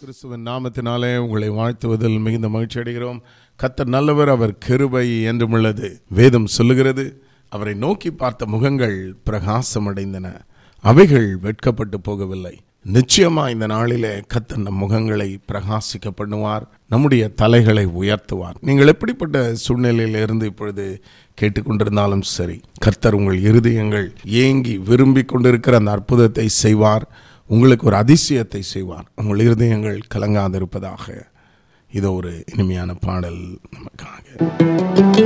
கிறிஸ்துவின் நாமத்தினாலே உங்களை வாழ்த்துவதில் மிகுந்த மகிழ்ச்சி அடைகிறோம் கத்தர் நல்லவர் அவர் கிருபை என்றும் உள்ளது வேதம் சொல்லுகிறது அவரை நோக்கி பார்த்த முகங்கள் பிரகாசமடைந்தன அவைகள் வெட்கப்பட்டு போகவில்லை நிச்சயமா இந்த நாளிலே கத்தர் நம் முகங்களை பிரகாசிக்க பண்ணுவார் நம்முடைய தலைகளை உயர்த்துவார் நீங்கள் எப்படிப்பட்ட சூழ்நிலையில் இருந்து இப்பொழுது கேட்டுக்கொண்டிருந்தாலும் சரி கர்த்தர் உங்கள் இருதயங்கள் ஏங்கி விரும்பி கொண்டிருக்கிற அந்த அற்புதத்தை செய்வார் உங்களுக்கு ஒரு அதிசயத்தை செய்வார் உங்கள் இருதயங்கள் கலங்காதிருப்பதாக இதோ ஒரு இனிமையான பாடல் நமக்காக